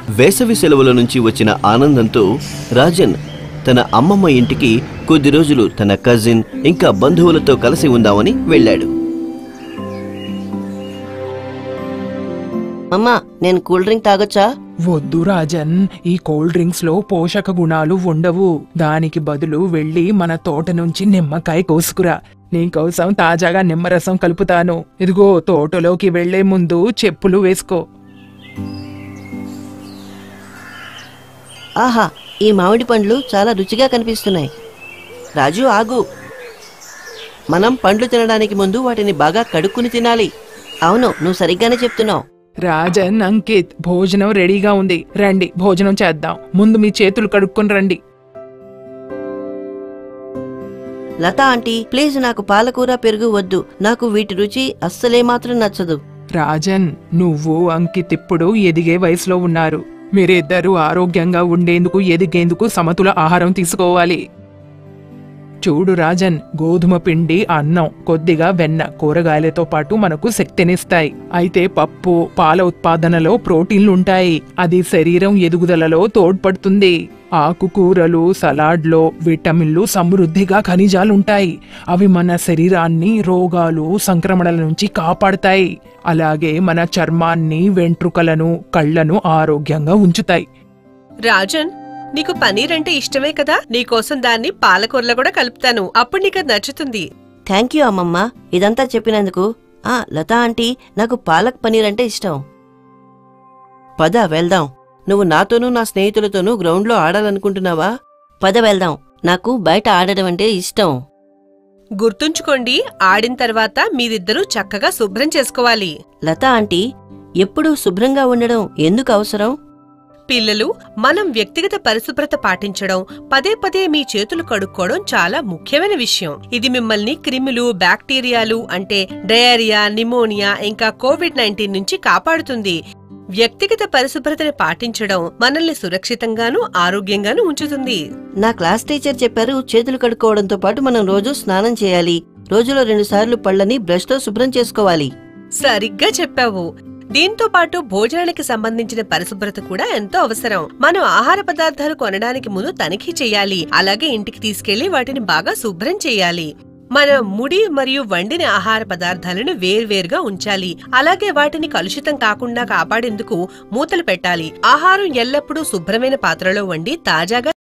వేసవి సెలవుల నుంచి వచ్చిన ఆనందంతో రాజన్ తన అమ్మమ్మ ఇంటికి కొద్ది రోజులు తన కజిన్ ఇంకా బంధువులతో కలిసి ఉందామని వెళ్ళాడు అమ్మా నేను కూల్ డ్రింక్ తాగొచ్చా వద్దు రాజన్ ఈ కోల్డ్ డ్రింక్స్ లో పోషక గుణాలు ఉండవు దానికి బదులు వెళ్ళి మన తోట నుంచి నిమ్మకాయ కోసుకురా నీకోసం తాజాగా నిమ్మరసం కలుపుతాను ఇదిగో తోటలోకి వెళ్లే ముందు చెప్పులు వేసుకో ఆహా ఈ మామిడి పండ్లు చాలా రుచిగా కనిపిస్తున్నాయి రాజు ఆగు మనం పండ్లు తినడానికి ముందు వాటిని బాగా కడుక్కుని తినాలి అవును నువ్వు సరిగ్గానే చెప్తున్నావు రాజన్ అంకిత్ భోజనం రెడీగా ఉంది రండి భోజనం చేద్దాం ముందు మీ చేతులు కడుక్కొని రండి లత ఆంటీ ప్లీజ్ నాకు పాలకూర పెరుగు వద్దు నాకు వీటి రుచి అస్సలే మాత్రం నచ్చదు రాజన్ నువ్వు అంకిత్ ఇప్పుడు ఎదిగే వయసులో ఉన్నారు మీరిద్దరూ ఆరోగ్యంగా ఉండేందుకు ఎదిగేందుకు సమతుల ఆహారం తీసుకోవాలి చూడు రాజన్ గోధుమ పిండి అన్నం కొద్దిగా వెన్న కూరగాయలతో పాటు మనకు శక్తినిస్తాయి అయితే పప్పు పాల ఉత్పాదనలో ప్రోటీన్లు ఉంటాయి అది శరీరం ఎదుగుదలలో తోడ్పడుతుంది ఆకుకూరలు సలాడ్లో విటమిన్లు సమృద్ధిగా ఖనిజాలుంటాయి అవి మన శరీరాన్ని రోగాలు సంక్రమణల నుంచి కాపాడతాయి అలాగే మన చర్మాన్ని వెంట్రుకలను కళ్ళను ఆరోగ్యంగా ఉంచుతాయి రాజన్ నీకు పనీర్ అంటే ఇష్టమే కదా నీకోసం దాన్ని పాలకూరలో కూడా కలుపుతాను అప్పుడు నీకు అది నచ్చుతుంది థ్యాంక్ యూ అమ్మమ్మ ఇదంతా చెప్పినందుకు ఆ లత ఆంటీ నాకు పాలక్ పనీర్ అంటే ఇష్టం పద వెళ్దాం నువ్వు నాతోనూ నా స్నేహితులతోనూ గ్రౌండ్లో ఆడాలనుకుంటున్నావా పద వెళ్దాం నాకు బయట ఆడడం అంటే ఇష్టం గుర్తుంచుకోండి ఆడిన తర్వాత మీరిద్దరూ చక్కగా శుభ్రం చేసుకోవాలి లత ఆంటీ ఎప్పుడూ శుభ్రంగా ఉండడం ఎందుకు అవసరం పిల్లలు మనం వ్యక్తిగత పరిశుభ్రత పాటించడం పదే పదే మీ చేతులు కడుక్కోవడం చాలా ముఖ్యమైన విషయం ఇది మిమ్మల్ని క్రిములు బ్యాక్టీరియాలు అంటే డయేరియా నిమోనియా ఇంకా కోవిడ్ నైన్టీన్ నుంచి కాపాడుతుంది వ్యక్తిగత పరిశుభ్రతని పాటించడం మనల్ని సురక్షితంగానూ ఆరోగ్యంగానూ ఉంచుతుంది నా క్లాస్ టీచర్ చెప్పారు చేతులు కడుక్కోవడంతో పాటు మనం రోజు స్నానం చేయాలి రోజులో రెండుసార్లు పళ్ళని బ్రష్తో శుభ్రం చేసుకోవాలి సరిగ్గా చెప్పావు దీంతో పాటు భోజనానికి సంబంధించిన పరిశుభ్రత కూడా ఎంతో అవసరం మనం ఆహార పదార్థాలు కొనడానికి ముందు తనిఖీ చేయాలి అలాగే ఇంటికి తీసుకెళ్లి వాటిని బాగా శుభ్రం చేయాలి మన ముడి మరియు వండిన ఆహార పదార్థాలను వేర్వేరుగా ఉంచాలి అలాగే వాటిని కలుషితం కాకుండా కాపాడేందుకు మూతలు పెట్టాలి ఆహారం ఎల్లప్పుడూ శుభ్రమైన పాత్రలో వండి తాజాగా